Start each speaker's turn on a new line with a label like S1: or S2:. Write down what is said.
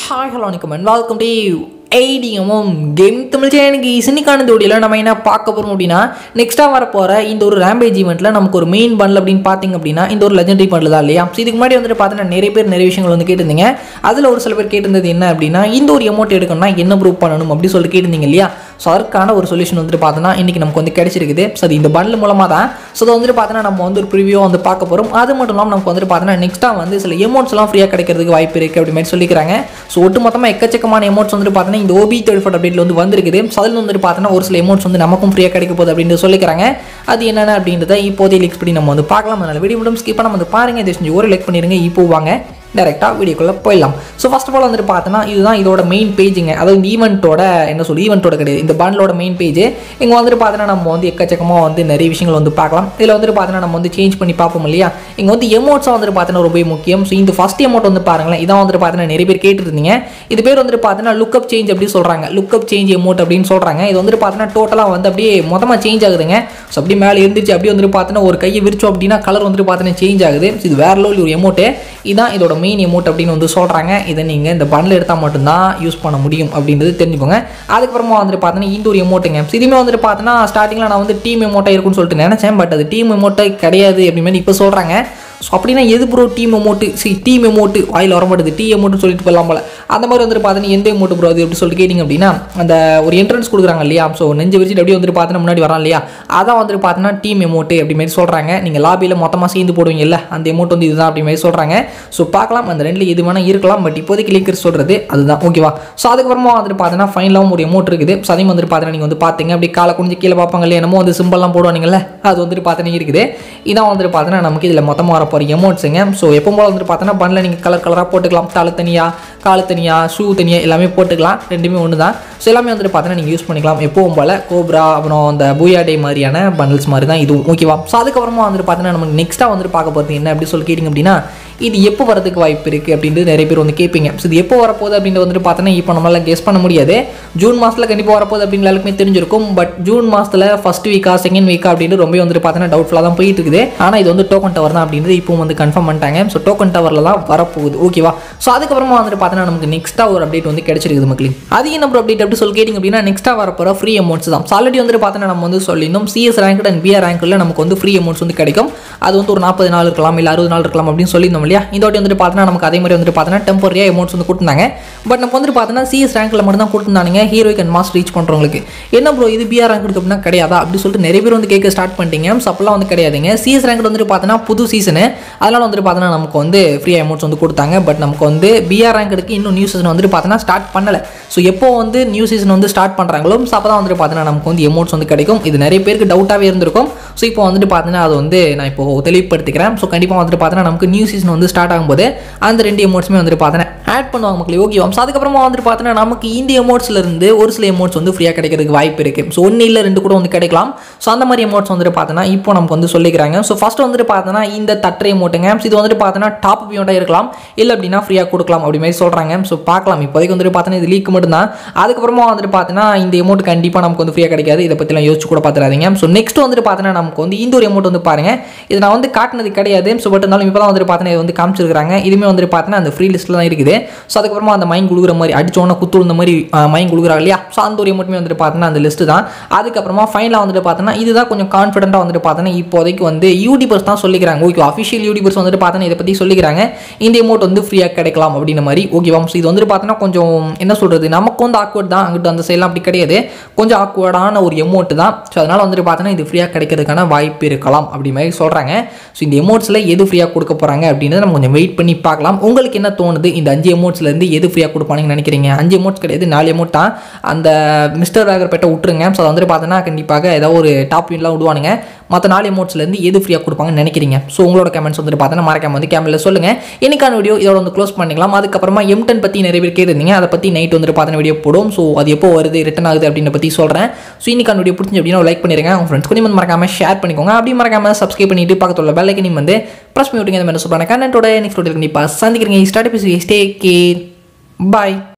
S1: hi hello வணக்கம் and welcome to ITMM game Tamil சேனலுக்கு இசனிக்கான வீடியோவில் நம்ம என்ன பார்க்க போகிறோம் அப்படின்னா நெக்ஸ்ட்டாக வர போகிற இந்த ஒரு ரேம்பேஜ் ஈவெண்ட்டில் நமக்கு ஒரு மெயின் பண்டில் அப்படின்னு பார்த்தீங்க அப்படின்னா இந்த ஒரு லெஜெண்டரி பண்டில் தான் இல்லையா ஸோ இதுக்கு முன்னாடி வந்துட்டு பார்த்தீங்கன்னா நிறைய பேர் நிறைய விஷயங்கள் வந்து கேட்டிருந்தீங்க அதில் ஒரு சில பேர் கேட்டிருந்தது என்ன அப்படின்னா இந்த ஒரு அமௌண்ட் எடுக்கணும்னா என்ன ப்ரூவ் பண்ணணும் அப்படி சொல்லிட்டு கேட்டிருந்தீங்க இல்லையா ஸோ அதற்கான ஒரு சொல்யூஷன் வந்துட்டு பார்த்தோன்னா இன்றைக்கி நமக்கு வந்து கிடைச்சிருக்குது ஸோ அது இந்த பண்டில் மூலமாக தான் ஸோ அதை வந்துட்டு பார்த்தோன்னா நம்ம வந்து ஒரு ப்ரிவியூ வந்து பார்க்க போகிறோம் அது மட்டும் இல்லாமல் நமக்கு வந்துட்டு பார்த்தோன்னா நெக்ஸ்ட்டாக வந்து சில எமௌண்ட்ஸ்லாம் ஃப்ரீயாக கிடைக்கிறதுக்கு வாய்ப்பு இருக்குது அப்படி மாதிரி சொல்லிக்கிறாங்க ஸோ ஒட்டு மொத்தமாக எக்கச்சக்கமான எமௌண்ட்ஸ் வந்துட்டு பார்த்தோன்னா இந்த ஓபி தேர்ட் ஃபோர்ட் அப்டேட்டில் வந்து வந்திருக்குது ஸோ அதில் வந்துட்டு பார்த்தோன்னா ஒரு சில எமௌண்ட்ஸ் வந்து நமக்கும் ஃப்ரீயாக கிடைக்க போகுது அப்படின்ட்டு சொல்லிக்கிறாங்க அது என்னென்ன அப்படின்றத இப்போதைய லிக்ஸ் பண்ணி நம்ம வந்து பார்க்கலாம் அதனால் வீடியோ மட்டும் ஸ்கிப் பண்ணாம வந்து பாருங்கள் இதை செஞ்சு ஒரு லைக் பண்ணிடுங்க இப்போ வாங்க டேரெக்டாக வீடியோக்குள்ளே போயிடலாம் ஸோ ஃபஸ்ட் ஆஃப் ஆல் வந்துட்டு பார்த்தோன்னா இதுதான் இதோட மெயின் பேஜுங்க அதாவது இந்த ஈவெண்ட்டோட என்ன சொல்லி ஈவெண்ட்டோட கிடையாது இந்த பண்டலோட மெயின் பேஜ் இங்கே வந்துட்டு பார்த்தோன்னா நம்ம வந்து எக்கச்சக்கமாக வந்து நிறைய விஷயங்கள் வந்து பார்க்கலாம் இதில் வந்துட்டு பார்த்தோன்னா நம்ம வந்து சேஞ்ச் பண்ணி பார்ப்போம் இல்லையா இங்கே வந்து எமௌண்ட்ஸாக வந்துட்டு பார்த்தோன்னா ரொம்ப முக்கியம் ஸோ இந்த ஃபஸ்ட் எமௌண்ட் வந்து பாருங்களேன் இதான் வந்துட்டு பார்த்தோன்னா நிறைய பேர் கேட்டுருந்தீங்க இது பேர் வந்துட்டு பார்த்தோன்னா லுக்கப் சேஞ்ச் அப்படி சொல்கிறாங்க லுக்கப் சேஞ்ச் எமௌண்ட் அப்படின்னு சொல்கிறாங்க இது வந்துட்டு பார்த்தோன்னா டோட்டலாக வந்து அப்படியே மொத்தமாக சேஞ்ச் ஆகுதுங்க ஸோ அப்படியே மேலே இருந்துச்சு அப்படியே வந்துட்டு பார்த்தோன்னா ஒரு கையை விரிச்சோம் அப்படின்னா கலர் வந்துட்டு பார்த்தோன்னா சேஞ்ச் ஆகுது So இது வேற லெவல் ஒரு எமௌண்ட்டு இதான் இதோட மெயின் எமௌண்ட் அப்படின்னு வந்து சொல்கிறாங்க இதை நீங்கள் இந்த பண்டில் எடுத்தால் மட்டும்தான் யூஸ் பண்ண முடியும் அப்படின்றது தெரிஞ்சுக்கோங்க அதுக்கப்புறமா வந்துட்டு பார்த்தோன்னா இந்த ஒரு எமௌண்ட்டுங்க So இதுவுமே வந்துட்டு பார்த்தோன்னா ஸ்டார்டிங்கில் நான் வந்து டீம் எமௌண்ட்டாக இருக்கும்னு சொல்லிட்டு நினச்சேன் பட் அது டீம் எமௌண்ட்டை கிடையாது அப்படின்னு இப்போ சொல்கிறாங்க ஸோ அப்படின்னா எது bro team amount C team amount வாயில் வர மாட்டேது டீ அமௌண்ட்டு சொல்லிட்டு போகலாம் போல அந்த மாதிரி வந்துட்டு பார்த்தீங்கன்னா எந்த அமௌண்ட் ப்ரோ அது எப்படி சொல்லிட்டு கேட்டிங்க அப்படின்னா அந்த ஒரு என்ட்ரன்ஸ் கொடுக்குறாங்க இல்லையா ஸோ நெஞ்சு விரிச்சிட்டு அப்படியே வந்துட்டு பார்த்தீங்கன்னா முன்னாடி வரான் இல்லையா அதான் வந்துட்டு பார்த்தீங்கன்னா டீம் அமௌண்ட்டு அப்படி மாதிரி சொல்கிறாங்க நீங்கள் லாபியில் மொத்தமாக சேர்ந்து போடுவீங்கல்ல அந்த அமௌண்ட் வந்து இதுதான் அப்படி மாதிரி சொல்கிறாங்க ஸோ பார்க்கலாம் அந்த ரெண்டில் எது வேணால் இருக்கலாம் பட் இப்போதைக்கு லிங்கர் சொல்கிறது அதுதான் ஓகேவா ஸோ அதுக்கப்புறமா வந்துட்டு பார்த்தீங்கன்னா ஃபைனலாகவும் ஒரு அமௌண்ட் இருக்குது ஸோ அதையும் வந்துட்டு பார்த்தீங்கன்னா நீங்கள் வந்து பார்த்தீங்க அப்படி காலை குனிஞ்சு கீழே பார்ப்பாங்க இல்லையா என்னமோ வந்து சிம்பிள்லாம் போடுவானுங்கல்ல அது வந்துட்டு பார்த்தீங்கன்னா இருக்குது இதான் வந்துட்டு பார்த்தீங்கன்னா நமக்கு இதில் மொத்தமாக வர போகிற எமௌண்ட்ஸுங்க ஸோ எப்போ போல வந்துட்டு பார்த்தோன்னா பண்ணில் நீங்கள் கலர் கலராக போட்டுக்கலாம் தலை தனியாக காலு தனியாக ஷூ தனியாக எல்லாமே போட்டுக்கலாம் ரெண்டுமே ஒன்று தான் ஸோ எல்லாமே வந்துட்டு பார்த்தோன்னா நீங்கள் யூஸ் பண்ணிக்கலாம் எப்பவும் போல் கோப்ரா அப்புறம் அந்த பூயா டே மாதிரியான பண்டில்ஸ் மாதிரி தான் இதுவும் ஓகேவா ஸோ அதுக்கப்புறமா வந்துட்டு பார்த்தோன்னா நமக்கு நெக்ஸ்ட்டாக வந்துட்டு பார்க்க போகிறது என்ன அப்படி சொல்லி கேட்டிங்க அப்படின்னா இது எப்போ வரதுக்கு வாய்ப்பு இருக்குது அப்படின்றது நிறைய பேர் வந்து கேட்பீங்க ஸோ இது எப்போ வரப்போகுது அப்படின்றது வந்துட்டு பார்த்தோன்னா இப்போ நம்மளால் கெஸ் பண்ண முடியாது ஜூன் மாதத்தில் கண்டிப்பாக வரப்போகுது அப்படின்னு எல்லாருக்குமே தெரிஞ்சிருக்கும் பட் ஜூன் மாதத்தில் ஃபஸ்ட் வீக்கா செகண்ட் வீக்கா அப்படின்னு ரொம்ப வந்துட்டு பார்த்தோன்னா டவுட்ஃபுல்லாக தான் போயிட்டு இருக்குது ஆனால் இது வந்து டோக்கன் டவர் தான் அப்படின்றது இப்போ வந்து கன்ஃபார்ம் பண்ணிட்டாங்க ஸோ டோக்கன் டவரில் தான் வரப்போகுது ஓகேவா ஸோ அதுக்கப்புறமா வந்துட்டு பார்த்தோன்னா நமக்கு நெக்ஸ்ட்டாக ஒரு அப்டேட் வந்து கிடைச்சிருக்குது மக்களே அது என்ன அப்டேட் அப்படி சொல்லி கேட்டிங்க அப்படின்னா நெக்ஸ்ட்டாக வரப்போகிற ஃப்ரீ அமௌண்ட்ஸ் தான் ஆல்ரெடி வந்துட்டு பார்த்தோன்னா நம்ம வந்து சொல்லியிருந்தோம் சிஎஸ் ரேங்க் அண்ட் பிஆர் ரேங்க்கில் நமக்கு வந்து ஃப்ரீ அமௌண்ட்ஸ் வந்து கிடைக்கும் அது வந்து ஒரு நாற்பது நாள் இருக்கலாம் இல்லை அறுபது நாள் இருக்கலாம் அப்படின்னு சொல்லியிருந்தோம் இல்லையா இந்த வாட்டி வந்துட்டு பார்த்தோன்னா நமக்கு அதே மாதிரி வந்துட்டு பார்த்தோன்னா டெம்பரரியாக அமௌண்ட்ஸ் வந்து கொடுத்தாங்க பட் நம்ம வந்துட்டு பார்த்தோன்னா சிஎஸ் ரேங்க்கில் மட்டும் தான் கொடுத்துருந்தாங்க ஹீரோயிக் அண்ட் மாஸ் ரீச் பண்ணுறவங்களுக்கு என்ன ப்ரோ இது பிஆர் ரேங்க் இருக்கு அப்படின்னா கிடையாதா அப்படி சொல்லிட்டு நிறைய பேர் வந்து கேட்க ஸ்டார்ட் பண்ணிட்டீங்க ஸோ அப்பெல்லாம் வந்து கிடையாதுங்க சிஎஸ் ரேங்க் வந்துட்டு பார்த்தோன்னா புது சீசனு அதனால் வந்துட்டு பார்த்தோன்னா நமக்கு வந்து ஃப்ரீ அமௌண்ட்ஸ் வந்து கொடுத்தாங்க பட் நமக்கு வந்து பிஆர் ரேங்க் எடுக்க இன்னும் நியூ சீசன் வந்துட்டு பார்த்தோன்னா ஸ்டார்ட் பண்ணலை ஸோ எப்போ வந்து நியூ சீசன் வந்து ஸ்டார்ட் பண்ணுறாங்களோ ஸோ அப்போ தான் வந்துட்டு பார்த்தோன்னா நமக்கு வந்து அமௌண்ட்ஸ் வந்து கிடைக்கும் இது நிறைய பேருக்கு டவுட்டாகவே இருந்திருக்கும் ஸோ இப்போ வந்துட்டு பார்த்தீங்கன்னா அது வந்து நான் இப்போ தெளிவுபடுத்திக்கிறேன் ஸோ கண்டிப்பாக வந்துட்டு பார்த்தோன்னா நமக்கு நியூ சீசன் வந்து ஸ்டார்ட் ஆகும்போது அந்த ரெண்டு அமௌண்ட்ஸுமே வந்துட்டு பார்த்தோன்னா ஆட் பண்ணுவாங்க மக்களே ஓகே ஸோ அதுக்கப்புறமா வந்துட்டு பார்த்தோன்னா நமக்கு இந்த அமௌண்ட்ஸ்லேருந்து ஒரு சில அமௌண்ட்ஸ் வந்து ஃப்ரீயாக கிடைக்கிறதுக்கு வாய்ப்பு இருக்குது ஸோ ஒன்று இல்லை ரெண்டு கூட வந்து கிடைக்கலாம் ஸோ அந்த மாதிரி அமௌண்ட்ஸ் வந்துட்டு பார்த்தோன்னா இப்போ நமக்கு வந்து சொல்லிக்கிறாங்க ஸோ ஃபஸ்ட்டு வந்துட்டு பார்த்தோன்னா இந்த தட்டரை அமௌண்ட்டுங்க இது வந்துட்டு பார்த்தோன்னா டாப் அமௌண்ட்டாக இருக்கலாம் இல்லை அப்படின்னா ஃப்ரீயாக கொடுக்கலாம் அப்படி மாதிரி சொல்கிறாங்க ஸோ பார்க்கலாம் இப்போதைக்கு வந்துட்டு பார்த்தோன்னா இது லீக் மட்டும்தான் அதுக்கப்புறமா வந்துட்டு பார்த்தோன்னா இந்த அமௌண்ட் கண்டிப்பாக நமக்கு வந்து ஃப்ரீயாக கிடைக்காது இதை பற்றிலாம் யோசிச்சு கூட பார்த்துறாதீங்க ஸோ நெக்ஸ்ட் வந்துட்டு பார்த்தோன்னா நமக்கு வந்து இந்த ஒரு அமௌண்ட் வந்து பாருங்கள் இது நான் வந்து காட்டினது கிடையாது ஸோ பட் இருந்தாலும் இப்போ தான் வந்துட்டு பார்த்தோன்னா இது வந்து காமிச்சிருக்காங்க இதுவுமே வந்துட்டு பார்த்தோன்னா அந்த ஃப்ரீ லிஸ்ட்டில் தான் இருக்குது ஸோ அதுக்கப்புறமா அந்த மைண்ட் கொடுக்குற மாதிரி அடிச்சோன்னா குத்து விழுந்த மாதிரி மைண்ட் கொடுக்குறாங்க இல்லையா ஸோ அந்த ஒரு அமௌண்ட்டுமே வந்துட்டு பார்த்தோன்னா அந்த லிஸ்ட்டு தான் அதுக்கப்புறமா ஃபைனலாக வந்துட்டு பார்த்தோன்னா இதுதான் கொஞ்சம் கான்ஃபிடென்ட்டாக வந்துட்டு பார்த்தோன்னா இப்போதைக்கு வந்து யூடியூபர்ஸ் தான் சொல்லிக்கிறாங்க ஓகே அஃபிஷியல் யூடியூபர்ஸ் வந்துட்டு பார்த்தோன்னா இதை பற்றி சொல்லிக்கிறாங்க இந்த அமௌண்ட் வந்து ஃப்ரீயாக கிடைக்கலாம் அப்படின்ற மாதிரி ஓகேவா ஸோ இது வந்துட்டு பார்த்தோன்னா கொஞ்சம் என்ன சொல்கிறது நமக்கு வந்து ஆக்வர்ட் தான் அங்கிட்டு அந்த சைட்லாம் அப்படி கிடையாது கொஞ்சம் ஆக்வர்டான ஒரு அமௌண்ட் தான் ஸோ அதனால் வந்துட்டு பார்த்தோன்னா இது ஃப்ரீயாக கிடைக்கிறதுக்கான வாய்ப்பு இருக்கலாம் அப்படி மாதிரி சொல்கிறாங்க ஸோ இந்த அமௌண்ட்ஸில் எது ஃப்ரீயாக கொடுக்க போகிறாங்க அப்படின்றத நம்ம கொஞ்சம் வெயிட் பண்ணி பார்க்கலாம் உங்களுக்கு என்ன தோணுது இந்த அஞ்சு அமௌண்ட்ஸ்லேருந்து எது ஃப்ரீயாக கொடுப்பாங்கன்னு நினைக்கிறீங்க அஞ்சு அமௌண்ட்ஸ் கிடையாது நாலு அமௌண்ட் தான் அந்த மிஸ்டர் வேகர்பேட்டை விட்டுருங்க ஸோ அதை வந்துட்டு பார்த்தோன்னா கண்டிப்பாக ஏதாவது ஒரு டாப் வின்லாம் விடுவானுங்க மற்ற நாலு அமௌண்ட்ஸ்லேருந்து எது ஃப்ரீயாக கொடுப்பாங்கன்னு நினைக்கிறீங்க ஸோ உங்களோட கமெண்ட்ஸ் வந்துட்டு பார்த்தோன்னா மறக்காம வந்து கேமரில் சொல்லுங்கள் இன்னைக்கான வீடியோ இதோட வந்து க்ளோஸ் பண்ணிக்கலாம் அதுக்கப்புறமா எம்டன் பற்றி நிறைய பேர் கேட்டிருந்தீங்க அதை பற்றி நைட் வந்துட்டு பார்த்தோன்னா வீடியோ போடும் ஸோ அது எப்போ வருது ரிட்டன் ஆகுது அப்படின்னு பற்றி சொல்கிறேன் ஸோ இன்னைக்கான வீடியோ பிடிச்சி அப்படின்னா லைக் பண்ணிருங்க உங்கள் ஃப்ரெண்ட்ஸ் கூட வந்து மறக்காம ஷேர் பண்ணிக்கோங்க அப்படி மறக்காம சப்ஸ்கிரைப் பண்ணிட்டு பக்கத்தில் உள்ள பெல்லைக்கு நீங்கள் வந்து ப்ரெஸ் பண்ணி விட்டுங்க இந்த மாதிரி சூப்பரான கண்டென்ட்டோட நெக்ஸ்ட் வீடியோ கண்டிப்பாக சந்திக்கிறீங்க ஸ்டார்ட் பேசி ஸ்டே கே பாய்